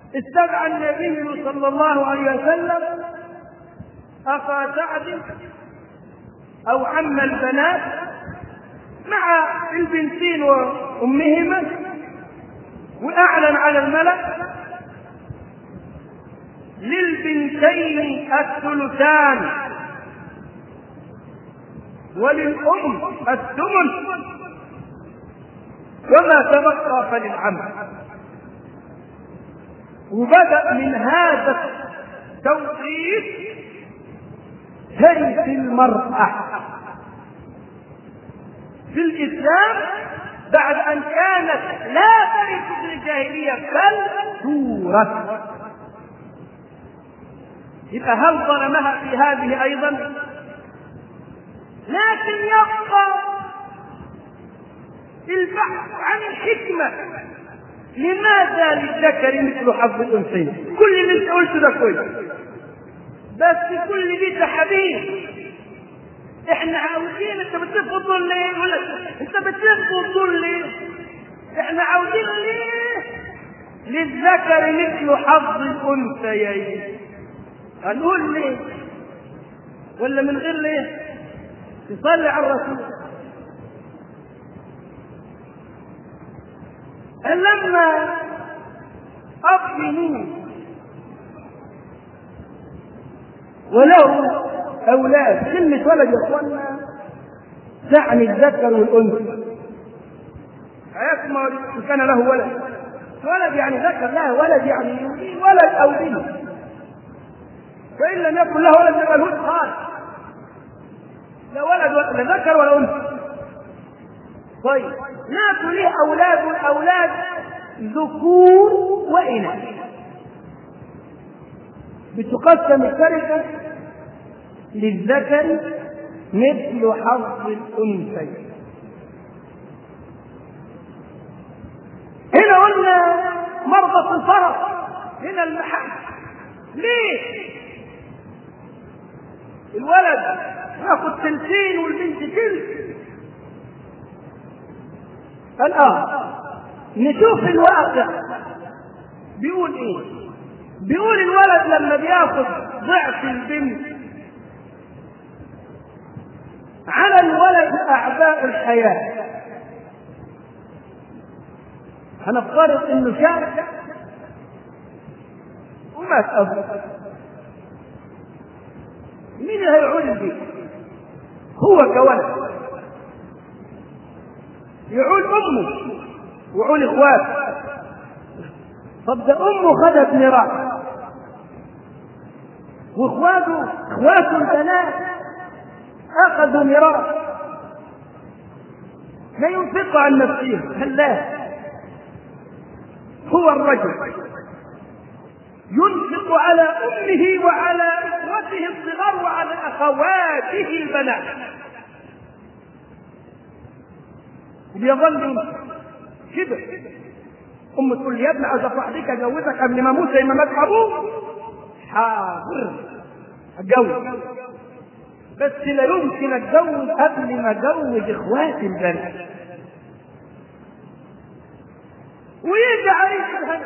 استدعى النبي صلى الله عليه وسلم أخا سعد أو عم البنات مع البنتين وأمهما وأعلن على الملأ للبنتين الثلثان وللأم الثمن وما تبقى فللعم وبدأ من هذا التوقيت ترث المرأة في الإسلام بعد أن كانت لا ترث في الجاهلية بل تورث يبقى هل ظلمها في هذه أيضا؟ لكن يبقى البحث عن الحكمة لماذا للذكر مثل حظ الأنثيين؟ كل اللي انت قلته ده كويس بس كل دي تحابيب احنا عاوزين انت بتفضل ليه؟ يقول لك انت بتفضل ليه؟ احنا عاوزين ليه؟ للذكر مثل حظ الأنثيين هنقول ليه؟ ولا من غير ليه؟ تصلي على الرسول لما أب يموت وله أولاد كلمة ولد يا إخوانا تعني الذكر والأنثى هيسمى إن كان له ولد ولد يعني ذكر له ولد يعني ولد أو بنت فإن لم يكن له ولد يبقى الهود خالص لا ولد ولا ذكر ولا أنثى طيب ناس له أولاد والأولاد ذكور وإناث بتقسم التركة للذكر مثل حظ الأنثيين هنا قلنا مرضى الفرس هنا المحل ليه؟ الولد ياخد تلتين والبنت تلت الآن نشوف الواقع بيقول ايه بيقول الولد لما بياخد ضعف البنت على الولد اعباء الحياه هنفترض انه شاب ومات ابوه مين اللي هيعول البيت هو كولد يعول امه وعول اخواته طب ده امه خدت ميراث واخواته اخواته البنات اخذوا ميراث لا ينفق عن نفسهم هلا هو الرجل ينفق على امه وعلى اخوته الصغار وعلى اخواته البنات بيظل كده ام تقول لي يا ابني عايز افرح بيك اجوزك قبل ما اموت زي ما مات ابوك حاضر اتجوز بس لا يمكن اتجوز قبل ما اتجوز اخواتي البنات ويجي عريس الهنا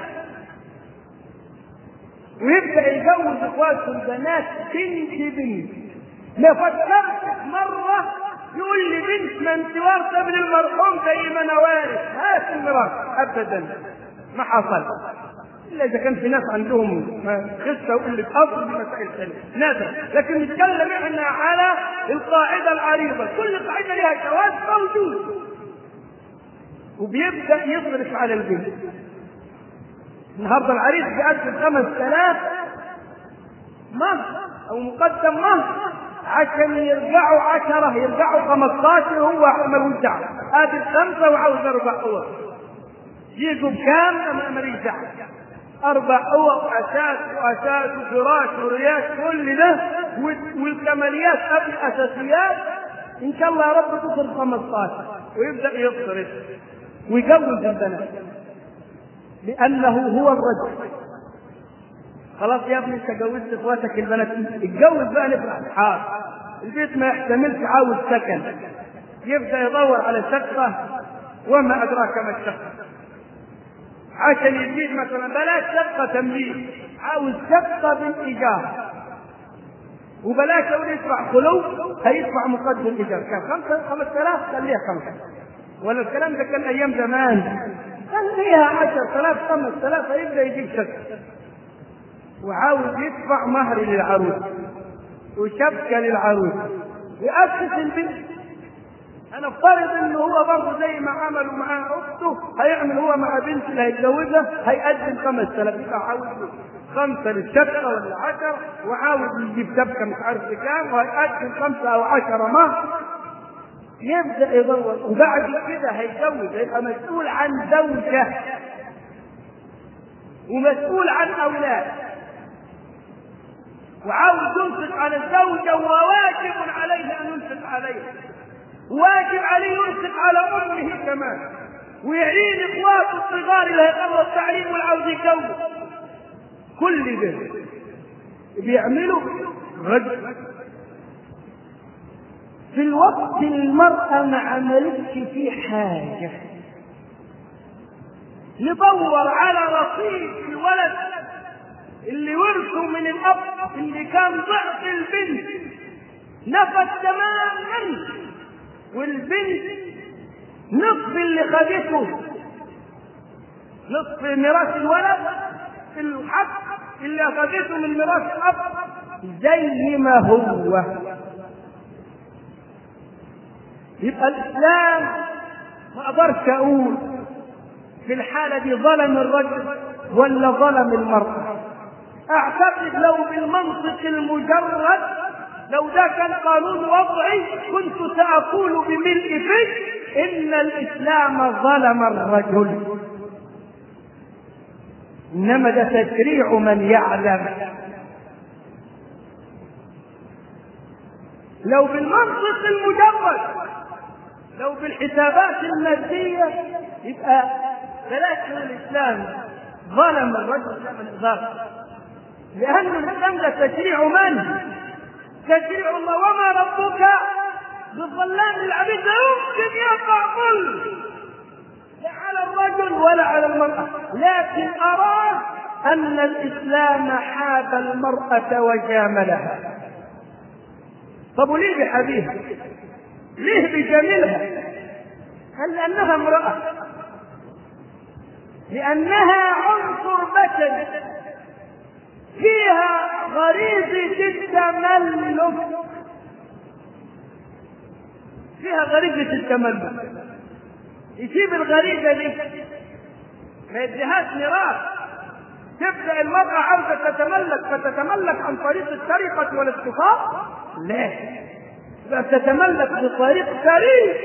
ويبدا يجوز اخواته البنات بنت بنت ما فكرت مره يقول لي بنت ما انت وارثه ابن المرحوم زي ما انا وارث هات الميراث ابدا ما حصل الا اذا كان في ناس عندهم خسه وقله اصل في مسائل ثانيه نادر لكن نتكلم احنا على القاعده العريضه كل قاعده لها جواز موجود وبيبدا يصرف على البنت النهارده العريس بيقدم خمس آلاف مهر او مقدم مهر عشان يرجعوا عشرة يرجعوا 15 وهو ملوش دعوة هذه الخمسة وعاوز أربع أوض يجوا بكام أنا ماليش دعوة أربع أوض أساس وأساس وفراش ورياش كل ده والكماليات قبل الأساسيات إن شاء الله يا رب تصرف 15 ويبدأ يصرف ويجوز البنات لأنه هو الرجل خلاص يا ابني انت جوزت اخواتك البنات اتجوز بقى نفرح حاضر البيت ما يحتملش عاوز سكن يبدا يدور على شقه وما ادراك ما الشقه عشان يزيد مثلا بلاش شقة تمليك عاوز شقة بالإيجار وبلاش لو يدفع خلو هيدفع مقدم الإيجار كان خمسة خمس آلاف خليها خمسة ولا الكلام ده كان أيام زمان خليها عشر آلاف خمس آلاف هيبدأ يجيب شقة وعاوز يدفع مهر للعروس وشبكة للعروس يأسس البنت انا افترض انه هو برضه زي ما عملوا مع اخته هيعمل هو مع بنت اللي هيتجوزها هيقدم 5000 يبقى عاوز خمسه للشبكه ولا 10 وعاوز يجيب شبكه مش عارف بكام وهيقدم خمسه او 10 مهر يبدا يدور وبعد كده هيتجوز هيبقى مسؤول عن زوجه ومسؤول عن اولاد وعاوز ينفق على الزوجه وواجب عليه ان ينفق عليها واجب عليه ينفق على امه كمان ويعين اخواته الصغار اللي هيقروا التعليم والعاوز يتجوز كل ده بيعمله رجل في الوقت المرأة ما عملتش فيه حاجة يدور على رصيد الولد اللي ورثه من الأب اللي كان ضعف البنت نفد تماما والبنت نصف اللي خدته نصف ميراث الولد الحق اللي اخذته من ميراث الاب زي ما هو يبقى الاسلام ما اقدرش اقول في الحاله دي ظلم الرجل ولا ظلم المراه اعتقد لو بالمنطق المجرد لو ده كان قانون وضعي كنت سأقول بملء فيه إن الإسلام ظلم الرجل إنما ده تشريع من يعلم لو بالمنطق المجرد لو بالحسابات المادية يبقى بلاش الإسلام ظلم الرجل من الإضافة لأن الإسلام ده تشريع من؟ تشريع الله وما ربك بالظلام للعبيد لا يمكن يقع ظلم لا على الرجل ولا على المرأة لكن أراه أن الإسلام حاب المرأة وجاملها طب وليه بحبيها؟ ليه بجميلها؟ هل لأنها امرأة؟ لأنها عنصر بشري فيها غريزة التملك فيها غريزة التملك يسيب الغريزة دي ما يديهاش ميراث تبدأ المرأة عاوزة تتملك فتتملك عن طريق السرقة والاستفاق لا فتتملك بطريق سريع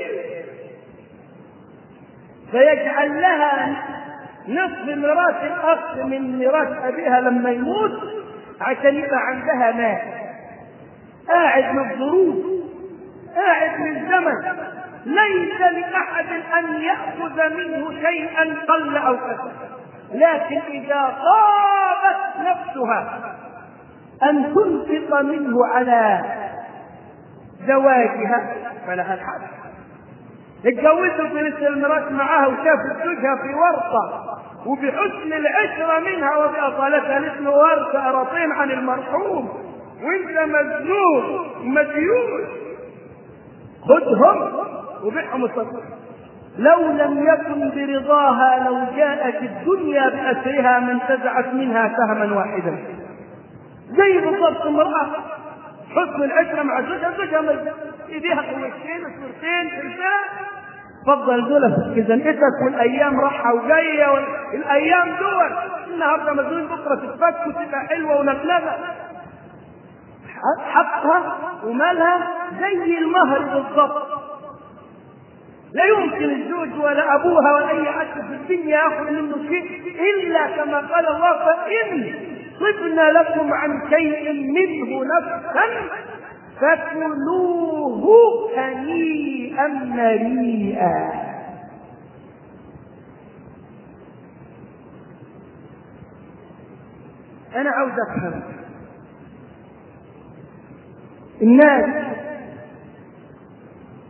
فيجعل لها نصف ميراث الاخ من ميراث ابيها لما يموت عشان يبقى عندها مال قاعد من الظروف قاعد من الزمن ليس لاحد ان ياخذ منه شيئا قل او كثر لكن اذا طابت نفسها ان تنفق منه على زواجها فلها الحق اتجوزوا في نصف الميراث معاها وشافت زوجها في ورطه وبحسن العشره منها وباصالتها اسمه ورثه اراطين عن المرحوم وانت مزنوق مديون خذهم وبيعهم الصدقه لو لم يكن برضاها لو جاءت الدنيا بأسرها ما انتزعت منها سهما واحدا زي بالضبط المرأة حسن العشرة مع زوجها زوجها ايديها قوتين صورتين تلفاء تفضل دول في زنقتك والايام راحه وجايه الايام دول النهارده مجنون بكره تتفك وتبقى حلوه ونفلفه حقها ومالها زي المهر بالضبط لا يمكن الزوج ولا ابوها ولا اي حد في الدنيا ياخذ منه شيء الا كما قال الله فان طبنا لكم عن شيء منه نفسا فكلوه هنيئا مريئا انا عاوز افهم الناس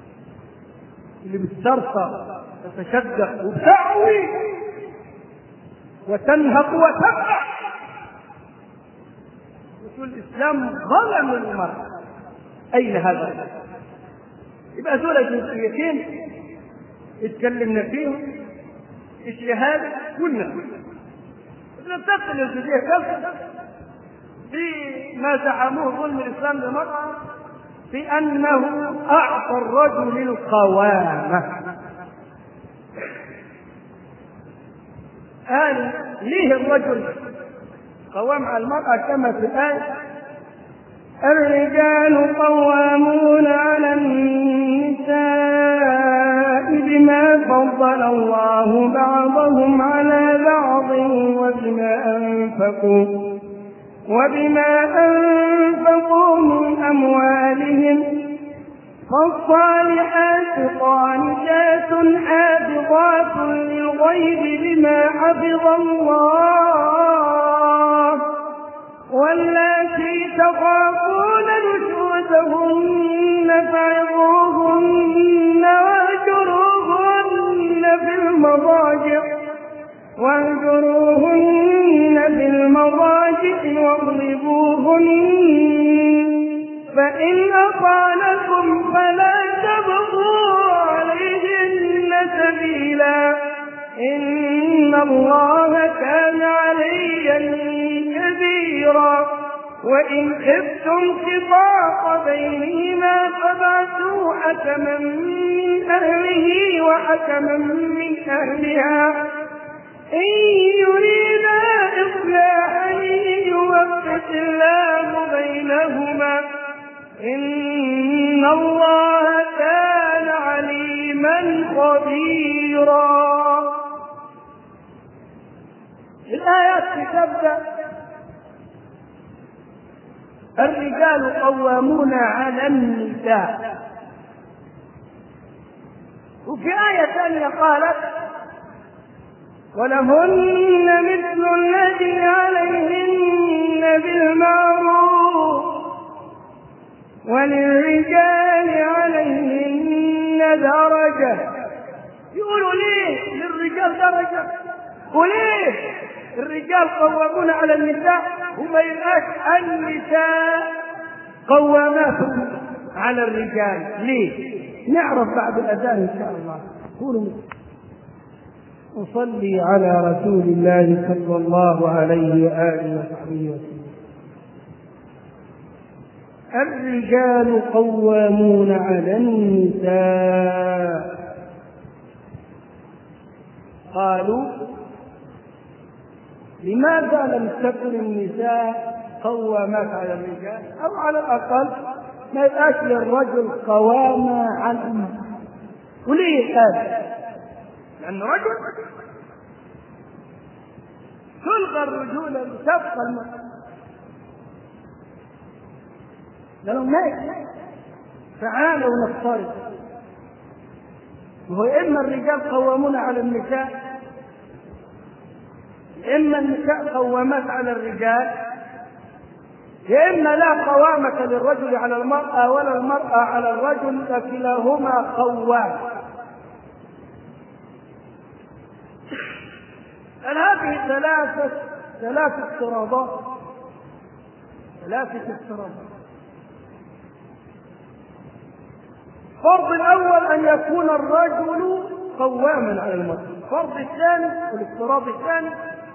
اللي بتسترخى تتشدق وتعوي وتنهق وتفرح يقول الإسلام ظلم المرأة أين هذا؟ يبقى دول جزئيتين اتكلمنا فيهم الشهادة قلنا ننتقل للجزئية الثالثة بما زعموه ظلم الإسلام للمرأة بأنه أعطى الرجل القوامة قال ليه الرجل قوام على المرأة كما في الآية الرجال قوامون على النساء بما فضل الله بعضهم على بعض وبما أنفقوا وبما أنفقوا من أموالهم فالصالحات قانتات حافظات للغيب بما حفظ الله واللاتي تخافون نشوزهن فعظوهن واهجروهن في المضاجع واهجروهن في المضاجع واضربوهن فإن أطعنكم فلا تبغوا عليهن سبيلا إن الله كان عليا كبيرا وإن خفتم شقاق بينهما فبعثوا حكما من أهله وحكما من أهلها إن يريدا إصلاحا يوفق الله بينهما إن الله كان عليما خبيرا الآيات تبدأ الرجال قوامون على النساء وفي آية ثانية قالت ولهن مثل الذي عليهن بالمعروف وللرجال عليهن درجة يقولوا ليه للرجال درجة وليه الرجال قوامون على النساء وما يبقاش النساء قوامات على الرجال ليه نعرف بعد الأذان إن شاء الله قولوا أصلي على رسول الله صلى الله عليه وآله وصحبه وسلم الرجال قوامون على النساء قالوا لماذا لم تكن النساء قوامات على الرجال او على الاقل ما يبقاش للرجل قوامة على المرأة وليه هذا؟ لأنه رجل تلغى الرجولة لتبقى المرأة قالوا ماشي تعالوا نفترض وهو إما الرجال قوامون على النساء إما النساء قوامات على الرجال يا إما لا قوامة للرجل على المرأة ولا المرأة على الرجل فكلاهما قوام قال هذه ثلاثة ثلاثة افتراضات ثلاثة افتراضات الفرض الأول أن يكون الرجل قواما على المرأة الفرض الثاني والافتراض الثاني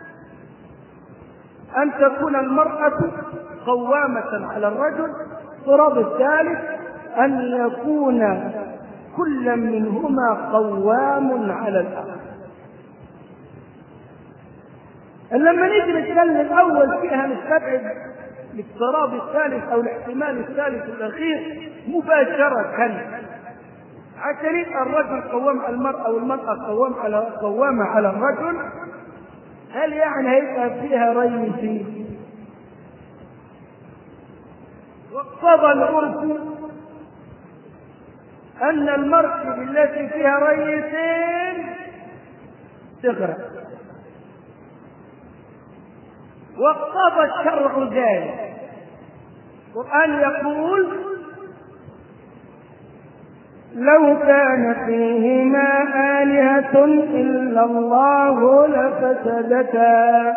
أن تكون المرأة قوامة على الرجل الافتراض الثالث أن يكون كل منهما قوام على الآخر لما نيجي نتكلم الأول فيها نستبعد الافتراض الثالث أو الاحتمال الثالث الأخير مباشرة عشان يبقى الرجل قوام على المرأة والمرأة قوام على قوامة على الرجل هل يعني هيبقى فيها ري فيه؟ واقتضى العرف أن المركب التي فيها ريتين تغرق واقتضى الشرع ذلك القرآن يقول لو كان فيهما آلهة إلا الله لفسدتا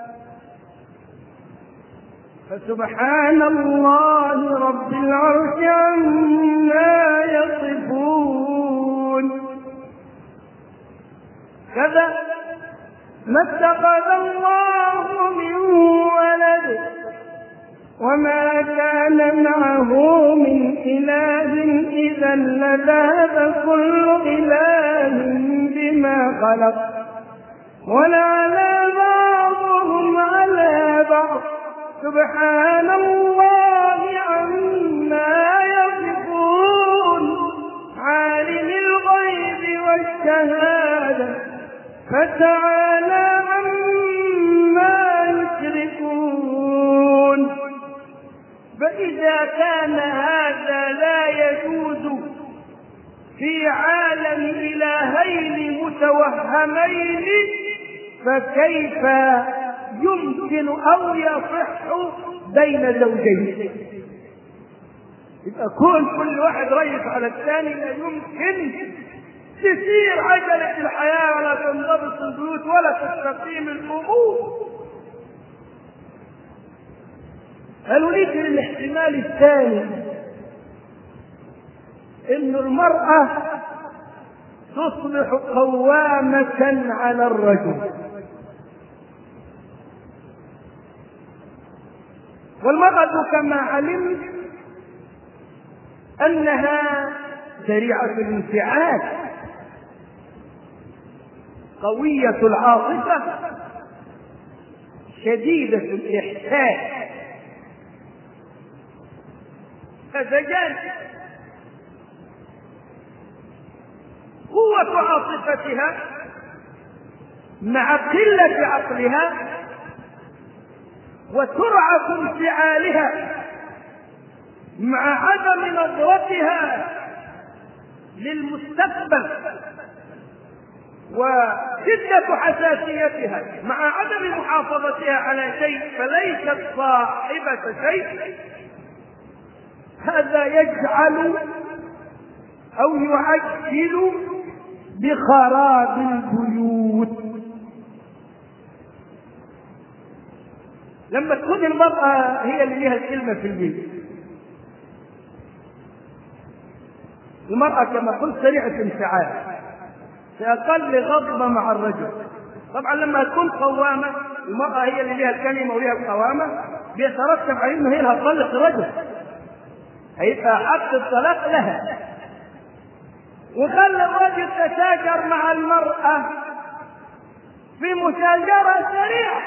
فسبحان الله رب العرش عما يصفون كذا ما اتخذ الله من ولد وما كان معه من إله إذا لذهب كل إله بما خلق ولعلى بعضهم على بعض سبحان الله عما يصفون عالم الغيب والشهادة فتعالى عما يشركون فإذا كان هذا لا يجوز في عالم إلهين متوهمين فكيف يمكن أو يصح بين زوجين يبقى كون كل واحد ريس على الثاني لا يمكن تسير عجلة الحياة ولا تنضبط البيوت ولا تستقيم الأمور قالوا ليك الاحتمال الثاني ان المرأة تصبح قوامة على الرجل والمرأة كما علمت أنها سريعة الانفعال قوية العاطفة شديدة الإحساس فزجان قوة عاطفتها مع قلة عقلها وسرعة انفعالها مع عدم نظرتها للمستقبل وشدة حساسيتها مع عدم محافظتها على شيء فليست صاحبة شيء هذا يجعل أو يعجل بخراب البيوت لما تكون المرأة هي اللي لها الكلمة في البيت المرأة كما قلت سريعة انفعال في أقل غضبة مع الرجل طبعا لما تكون قوامة المرأة هي اللي لها الكلمة ولها القوامة بيترتب على انه هي اللي هتطلق الرجل هيبقى حق الطلاق لها وخلى الرجل تشاجر مع المرأة في مشاجرة سريعة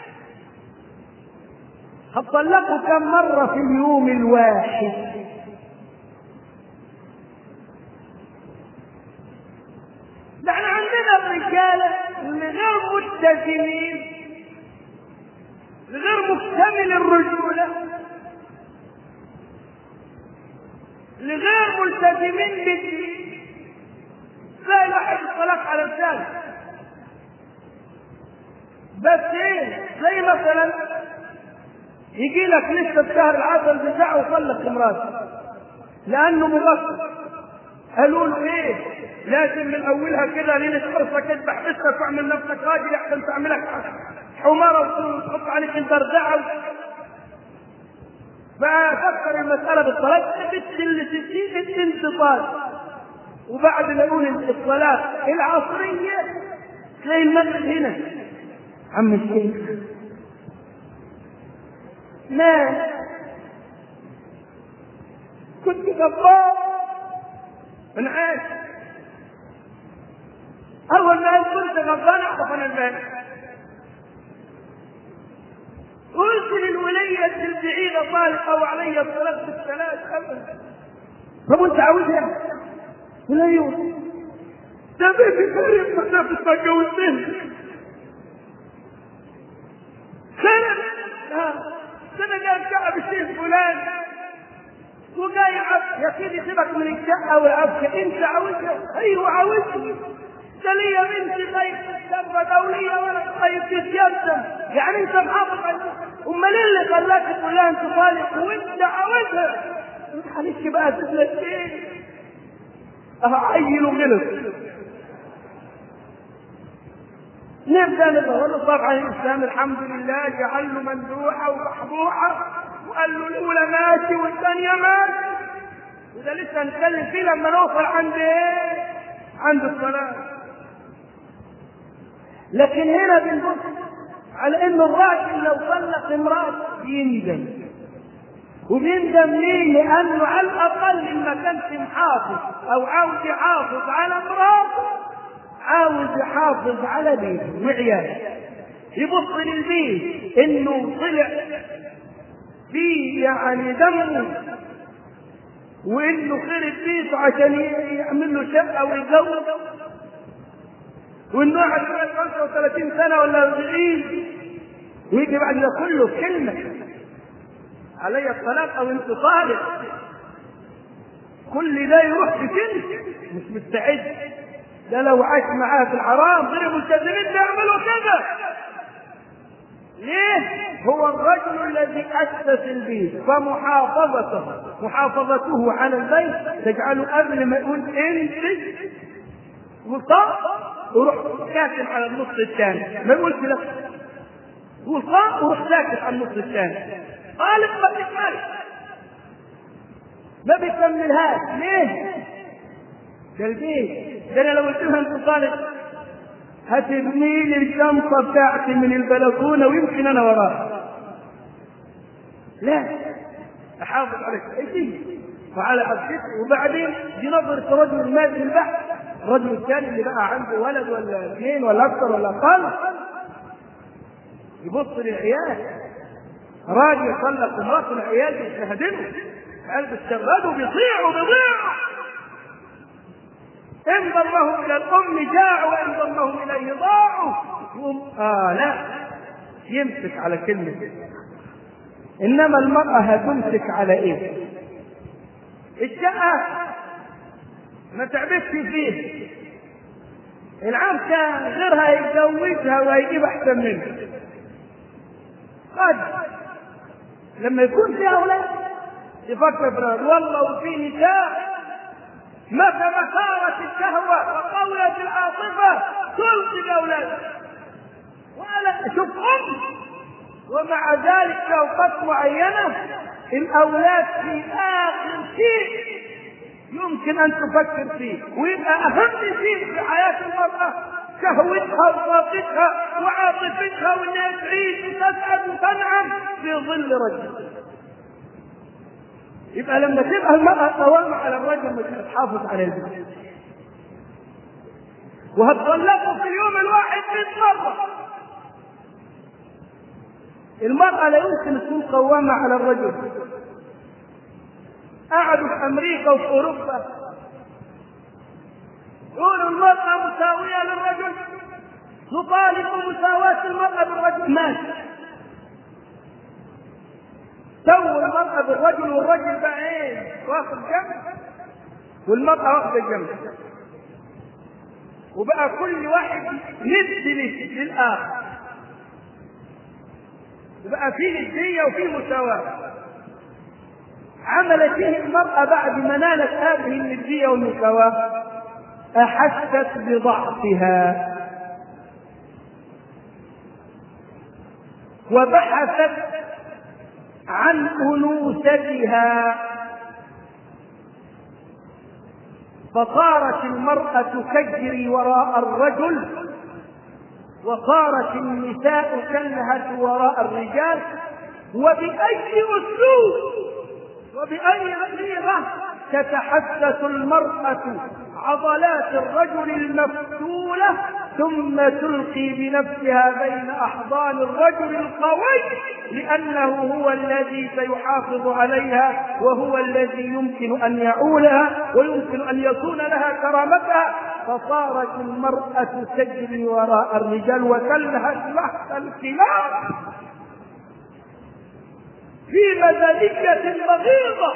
هتطلقوا كم مرة في اليوم الواحد ده احنا عندنا الرجالة اللي غير متزنين غير مكتمل الرجولة لغير ملتزمين بالدين لا يلاحظ الطلاق على الثاني بس ايه زي مثلا يجي لك لسه شهر العسل بتاعه وطلق امراته لانه مغفل قالوا له ايه لازم من اولها كده ليله عرسك اذبح بسك واعمل نفسك راجل احسن تعملك حماره وتحط عليك البردعه ففكر المسألة بالطلاق البت اللي تسيء الانتصال وبعد ما يقول الصلاة العصرية تلاقي المغرب هنا عم الشيخ ما كنت غفار من عاش أول ما كنت غفار أعرف أنا المال قلت للولية البعيدة طالقة وعلي الصلاة بالثلاث أبدا طب وأنت عاوزها؟ قل أيوه ده بيتي كريم ما نفس ما اتجوزتني سنة سنة جاي الشقة بالشيخ فلان وجاي عبد يا سيدي سيبك من الشقة والعبد أنت عاوزها؟ أيوه عاوزها ده ليا بنتي طيب شابه دوليه وانا طيب تتيمم يعني انت محافظ على امال ايه اللي خلاك تقول لها انت طالق وانت عاوزها معلش بقى تسلك ايه اه عيل وغلط نبدا نقول له طبعا الاسلام الحمد لله جعل له مندوحه ومحبوحه وقال له الاولى ماشي والثانيه ماشي وده لسه هنتكلم فيه لما نوصل عند ايه؟ عند الصلاه لكن هنا بنبص على ان الراجل لو طلق امرأة يندم وبيندم ليه؟ لأنه على الأقل إن ما كانش محافظ أو عاوز يحافظ على مراته عاوز يحافظ على بيته وعياله يبص للبيت إنه طلع فيه يعني دمه وإنه خرب بيته عشان يعمل له شقة ويتجوز وانه قاعد 35 سنه ولا 40 ويجي بعد ده كله كلمه علي الطلاق او انت طالق كل ده يروح في كلمه مش مستعد ده لو عاش معاه في الحرام غير الملتزمين بيعملوا كده ليه؟ هو الرجل الذي اسس البيت فمحافظته محافظته على البيت تجعله قبل ما يقول انت وصف وروح ساكن على النص الثاني ما يقولش لك وصف وروح ساكن على النص الثاني طالب ما بيكمل ما بيكملهاش ليه؟ ده البيت ده انا لو قلت لها انت طالب هتبني لي الشنطه بتاعتي من البلكونه ويمكن انا وراها لا احافظ على شقتي وعلى عبدتي وبعدين دي نظرة رجل مادي البحث الرجل الثاني اللي بقى عنده ولد ولا اثنين ولا اكثر ولا اقل يبص للعيال راجل طلق امراته العيال بيشهدنه قلب الشغال وبيطيع وبيضيع ان ضمهم الى الام جاعوا وان ضمهم اليه ضاعوا اه لا يمسك على كلمه انما المراه هتمسك على ايه الشقه ما تعبتش فيه العام كان غيرها يتجوزها وهيجيب احسن منها قد لما يكون في اولاد يفكر في والله وفي نساء متى مسارت الشهوة وقويت العاطفة تلقي بأولادها ولا شوف أم ومع ذلك في أوقات معينة الأولاد في آخر شيء يمكن أن تفكر فيه ويبقى أهم شيء في حياة المرأة شهوتها وطاقتها وعاطفتها وانها تعيش وتسعد وتنعم في ظل رجل يبقى لما تبقى المرأة قوامة على الرجل مش هتحافظ على البيت وهتطلقوا في اليوم الواحد 100 مرة المرأة لا يمكن تكون قوامة على الرجل قعدوا في أمريكا وفي أوروبا يقولوا المرأة مساوية للرجل نطالب مساواة المرأة بالرجل ماشي سووا المرأة بالرجل والرجل بقى ايه واخد جنب والمرأة واخدة جنب وبقى كل واحد ند للآخر وبقى في ندية وفي مساواة عملت ايه المرأة بعد ما نالت هذه الندية والمساواة أحست بضعفها وبحثت عن أنوثتها فصارت المرأة تجري وراء الرجل وصارت النساء تلهث وراء الرجال وبأي أسلوب وبأي صيغة تتحسس المرأة عضلات الرجل المفتولة ثم تلقي بنفسها بين أحضان الرجل القوي لأنه هو الذي سيحافظ عليها وهو الذي يمكن أن يعولها ويمكن أن يصون لها كرامتها فصارت المرأة تجري وراء الرجال وتلهث لحظ الكلاب في مزالية بغيضة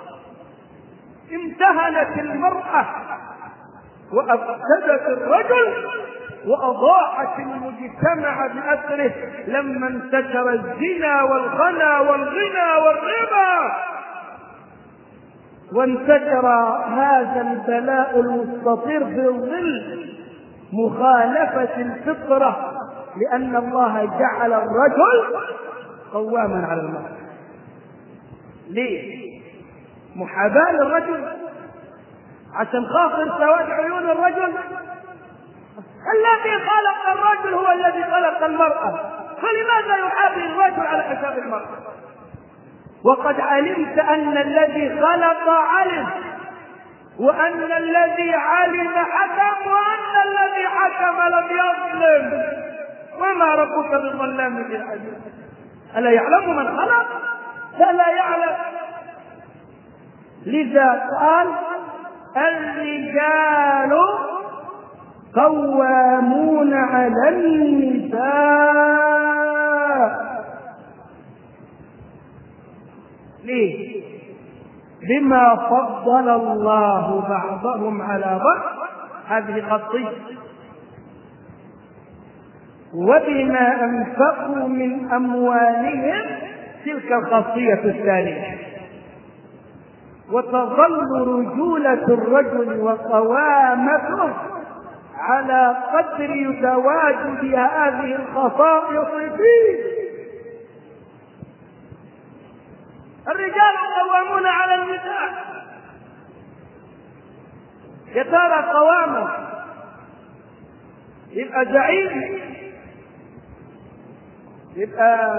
امتهنت المرأة وأفسدت الرجل وأضاعت المجتمع بأثره لما انتشر الزنا والغنى والغنى والربا وانتشر هذا البلاء المستطير في ظل مخالفة الفطرة لأن الله جعل الرجل قواما على المرأة ليه؟ محاباة للرجل عشان خاطر سواد عيون الرجل الذي خلق الرجل هو الذي خلق المرأة فلماذا يحابي الرجل على حساب المرأة وقد علمت أن الذي خلق علم وأن الذي علم حكم وأن الذي حكم لم يظلم وما ربك بظلام للعبيد ألا يعلم من خلق فلا يعلم لذا قال الرجال قوامون على النساء ليه بما فضل الله بعضهم على بعض هذه خطيه وبما انفقوا من اموالهم تلك الخاصيه الثانيه وتظل رجوله الرجل وقوامته على قدر تواجد هذه الخصائص فيه الرجال قوامون على النساء يا ترى قوامه يبقى زعيم يبقى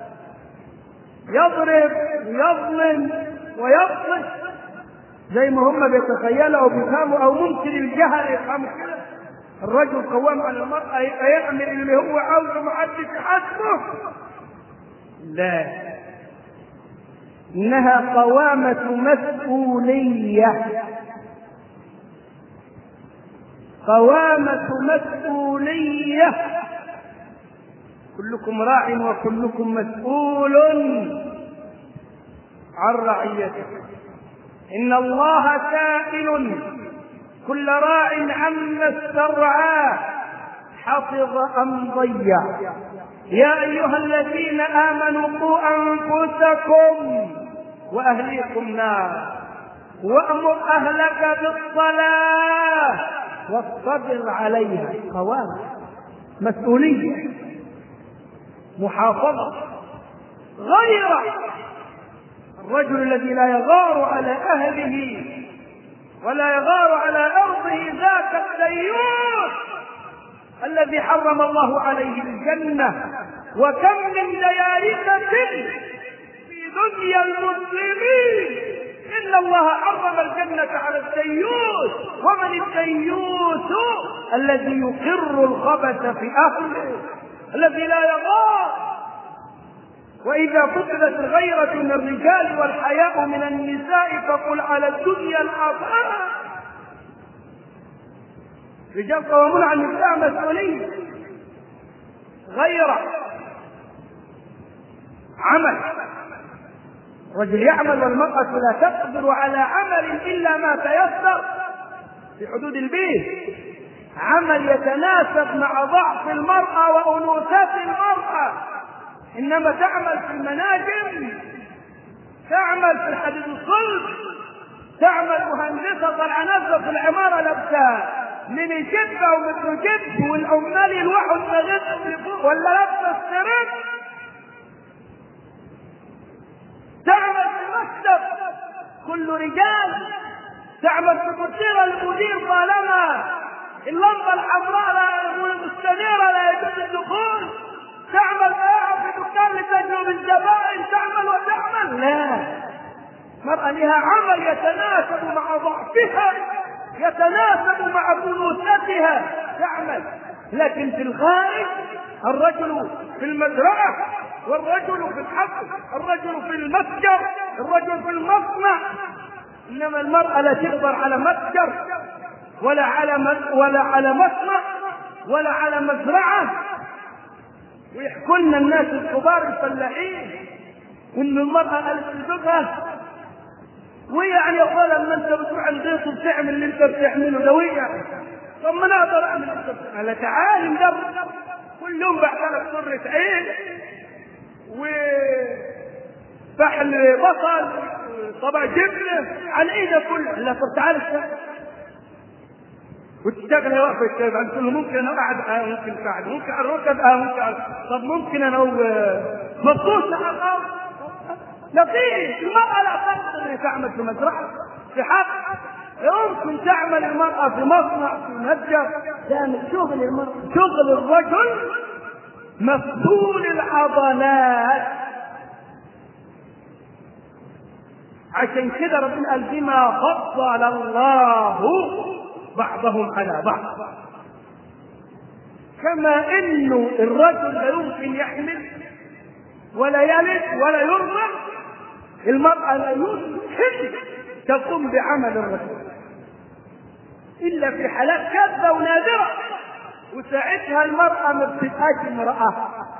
يضرب ويظلم ويبطش زي ما هم بيتخيلوا او بيفهموا او ممكن الجهل يفهموا كده الرجل قوام على المرأة يبقى يعمل اللي هو عاوزه محدش يحاسبه لا إنها قوامة مسؤولية قوامة مسؤولية كلكم راع وكلكم مسؤول عن رعيته إن الله سائل كل راع عما استرعاه حفظ أم ضيع يا أيها الذين آمنوا قوا أنفسكم وأهليكم نار وأمر أهلك بالصلاة واصطبر عليها قوام مسؤولية محافظة غير الرجل الذي لا يغار على أهله ولا يغار على أرضه ذاك الديوث الذي حرم الله عليه الجنة وكم من ديارثة في دنيا المسلمين إن الله حرم الجنة على الديوث ومن الديوث الذي يقر الخبث في أهله الذي لا يغار وإذا فقدت الغيرة من الرجال والحياء من النساء فقل على الدنيا العفاء رجال قوامون على النساء مسؤولية غيرة عمل رجل يعمل والمرأة لا تقدر على عمل إلا ما تيسر في حدود البيت عمل يتناسب مع ضعف المرأة وأنوثة المرأة إنما تعمل في المناجم تعمل في الحديد الصلب تعمل مهندسة طالعة نازلة في العمارة لابسة من جبة ومثل جب والعمال يلوحوا المغرب ولا لابسة السرب تعمل في المكتب كل رجال تعمل في كرسير المدير طالما اللمبة الحمراء لا المستنيرة لا يجوز الدخول تعمل في دكان لتجلب الزبائن تعمل وتعمل لا المرأة لها عمل يتناسب مع ضعفها يتناسب مع انوثتها تعمل لكن في الخارج الرجل في المزرعة والرجل في الحقل الرجل في المتجر الرجل في المصنع انما المرأة لا تقدر على متجر ولا على ولا على مصنع ولا على مزرعة ويحكوا لنا الناس الكبار الفلاحين ان المرأة قالت لزوجها ويعني يا اخويا لما انت بتروح البيت وبتعمل اللي انت بتعمله ده ويا طب ما انا اقدر اعمل اللي انت بتعمله تعالي نجرب كل يوم بحلك سرة عين وفحل بصل طبق جبنه على ايه ده كله لا طب تعالى اشتغل وتشتغل هي واقفه تشتغل عند كله ممكن انا اقعد اه ممكن قاعد ممكن على الركب اه ممكن على طب ممكن انا مبسوط لا لطيف المرأة لا تقدر أن تعمل في مزرعة في حق يمكن تعمل المرأة في مصنع في متجر ده شغل المرأة شغل الرجل مفتول العضلات عشان كده ربنا قال بما فضل الله بعضهم على بعض كما انه الرجل لا يمكن يحمل ولا يلد ولا يرضع المرأة لا يمكن تقوم بعمل الرجل إلا في حالات كاذبة ونادرة وساعتها المرأة ما بتبقاش امرأة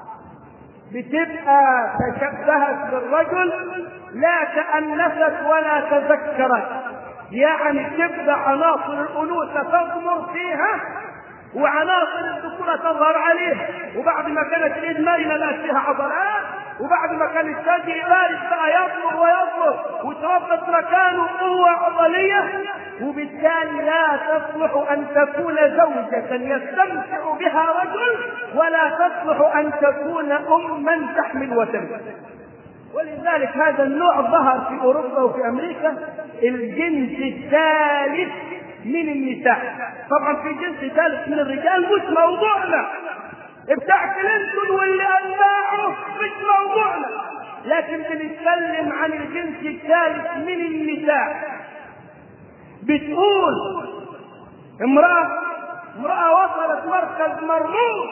بتبقى تشبهت بالرجل لا تأنست ولا تذكرت يعني تبقى عناصر الأنوثة تضمر فيها وعناصر الذكورة تظهر عليه وبعد ما كانت اليد مرنة لا فيها عضلات وبعد ما كان الثدي بارد بقى يطلب ويطلب وتربت مكانه قوة عضلية وبالتالي لا تصلح أن تكون زوجة يستمتع بها رجل ولا تصلح أن تكون أما تحمل وتلد ولذلك هذا النوع ظهر في أوروبا وفي أمريكا الجنس الثالث من النساء طبعا في جنس ثالث من الرجال مش موضوعنا بتاع كلينتون واللي اتباعه مش موضوعنا لكن بنتكلم عن الجنس الثالث من النساء بتقول امرأة امرأة وصلت مركز مرموق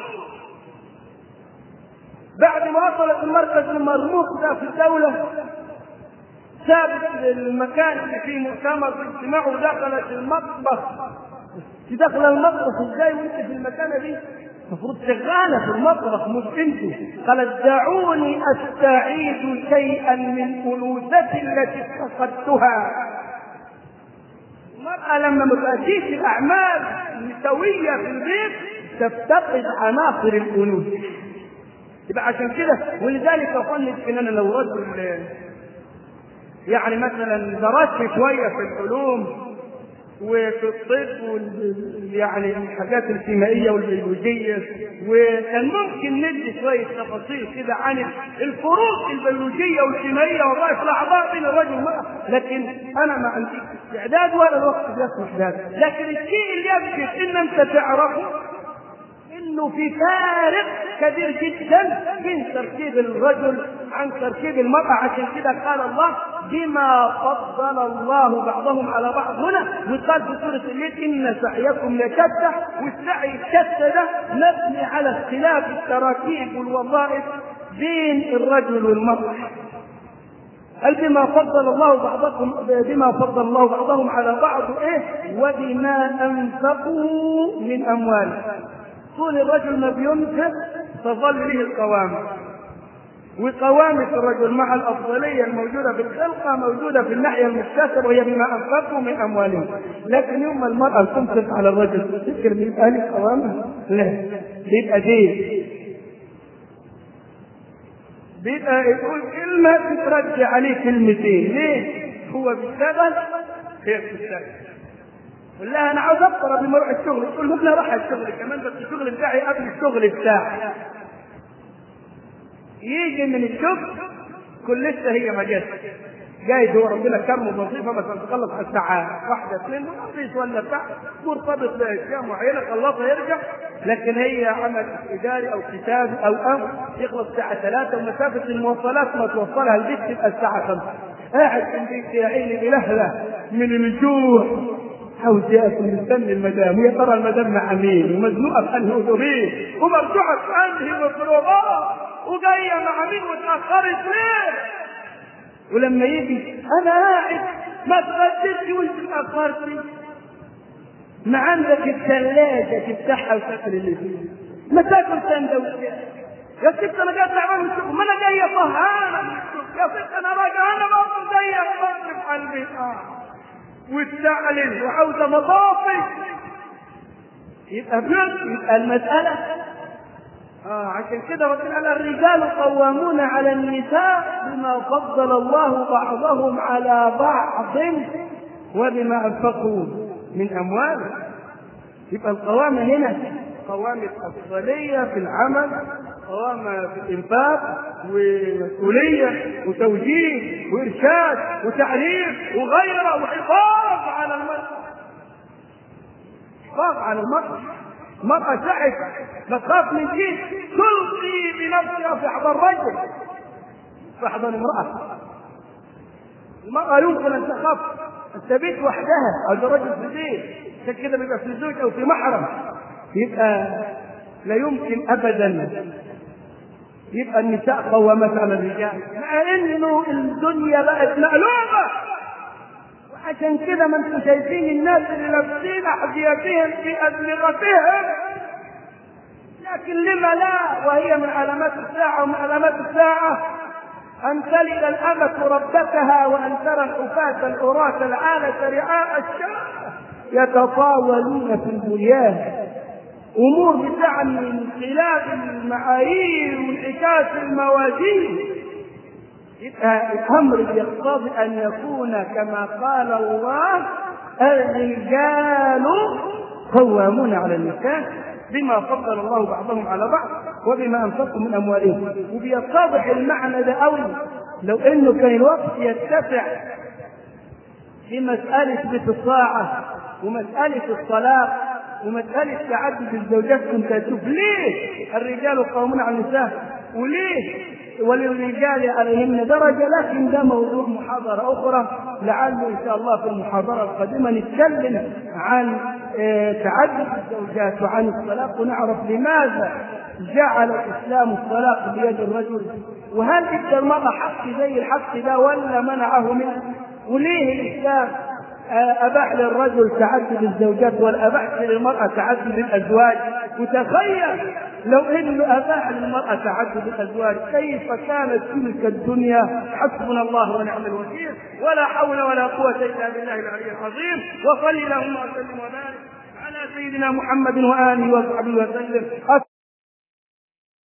بعد ما وصلت المركز المرموق ده في الدولة سابت المكان اللي فيه مؤتمر في اجتماع ودخلت المطبخ داخله المطبخ ازاي وانت في المكانه دي؟ المفروض شغاله في المطبخ مش انت قالت دعوني استعيد شيئا من انوثتي التي افتقدتها المرأة لما ما تأتيش الأعمال النسوية في البيت تفتقد عناصر الأنوثة يبقى عشان كده ولذلك أقول إن أنا لو رجل يعني مثلا درست شويه في العلوم وفي الطب وال- يعني الحاجات الكيميائيه والبيولوجيه وكان ممكن ندي شويه تفاصيل كده عن الفروق البيولوجيه والكيميائيه والرأي في الاعضاء بين الرجل والمراه لكن انا ما عندي استعداد ولا الوقت يسمح ذلك لكن الشيء اللي يكفي ان انت تعرفه انه في فارق كبير جدا بين تركيب الرجل عن تركيب المرأة عشان كده قال الله بما فضل الله بعضهم على بعض هنا وقال في سورة الليل إن سعيكم لشتى والسعي الشتى ده مبني على اختلاف التراكيب والوظائف بين الرجل والمرأة قال بما فضل الله بعضكم بما فضل الله بعضهم على بعض ايه وبما انفقوا من اموالهم طول الرجل ما بينفق تظل به القوامة وقوامة الرجل مع الأفضلية الموجودة في الخلقة موجودة في الناحية المكتسبة وهي بما أنفقوا من أموالهم لكن يوم المرأة تنفق على الرجل تفتكر بيبقى لي قوامة؟ لا بيبقى دين بيبقى يقول كلمة تترجع عليه كلمتين ليه؟ هو بيشتغل هي بتشتغل قول لها انا عاوز افطر قبل ما اروح الشغل تقول له انا راح الشغل كمان بس الشغل بتاعي قبل الشغل بتاعي يجي من الشغل كل لسه هي ما جاتش جاي هو ربنا كرمه بوظيفه مثلا تخلص على الساعه واحده اثنين مفيش ولا بتاع مرتبط باشياء معينه خلصها يرجع لكن هي عمل اداري او كتابي او امر يخلص الساعه ثلاثه ومسافه المواصلات ما توصلها البيت تبقى الساعه خمسه قاعد في البيت يا عيني بلهله من الجوع عاوز ياكل مستني المدام ويا ترى المدام مع مين ومزنوقه في انهي اتوبيس ومرجوعه في انهي ميكروباص وجايه مع مين واتاخرت ليه؟ ولما يجي انا قاعد ما اتغديتش وانت اتاخرتي ما عندك الثلاجه تفتحها وتاكل اللي فيها ما تاكل سندوتشات يا ست انا جاي تعبان من الشغل ما انا جايه طهانه من الشغل يا ست انا راجع انا برضه جايه بطن في قلبي اه والثعلب وعاوزه مطافي يبقى بيت يبقى المسألة آه عشان كده ربنا قال الرجال قوامون على النساء بما فضل الله بعضهم على بعض وبما انفقوا من اموالهم يبقى القوامة هنا قوامة أفضلية في العمل قوامة في الإنفاق ومسؤولية وتوجيه وإرشاد وتعليم وغيره وحفاظ على المرأة حفاظ على المرأة المرأة سعت تخاف من شيء تلقي بنفسها في حضن الرجل في حضن امرأة المرأة يمكن أن تخاف أن تبيت وحدها أو الرجل في البيت عشان كده بيبقى في زوج أو في محرم يبقى لا يمكن أبدا يبقى النساء قوامات على الرجال مع انه الدنيا بقت مقلوبه وعشان كده ما انتم شايفين الناس اللي لابسين احذيتهم في ادمغتهم لكن لما لا وهي من علامات الساعه ومن علامات الساعه أن تلد الأمة ربتها وأن ترى الحفاة العراة العالة رعاء الشاة يتطاولون في البنيان امور بتعني انقلاب المعايير وانعكاس الموازين يبقى الامر يقتضي ان يكون كما قال الله الرجال قوامون على النساء بما فضل الله بعضهم على بعض وبما انفقوا من اموالهم وبيتضح المعنى ده قوي لو انه كان الوقت يتسع في مساله بيت الطاعه ومساله الصلاه ومسألة تعدد الزوجات كنت أشوف ليه الرجال قوامون على النساء وليه وللرجال عليهن درجة لكن ده موضوع محاضرة أخرى لعله إن شاء الله في المحاضرة القادمة نتكلم عن تعدد الزوجات وعن الطلاق ونعرف لماذا جعل الإسلام الطلاق بيد الرجل وهل ادى المرأة حق زي الحق ده ولا منعه منه وليه الإسلام أباح للرجل تعدد الزوجات ولا أباح للمرأة تعدد الأزواج وتخيل لو انه اباح للمراه تعدد الازواج كيف كانت تلك الدنيا حسبنا الله ونعم الوكيل ولا حول ولا قوه الا بالله العلي العظيم وصل اللهم وسلم وبارك على سيدنا محمد واله وصحبه وسلم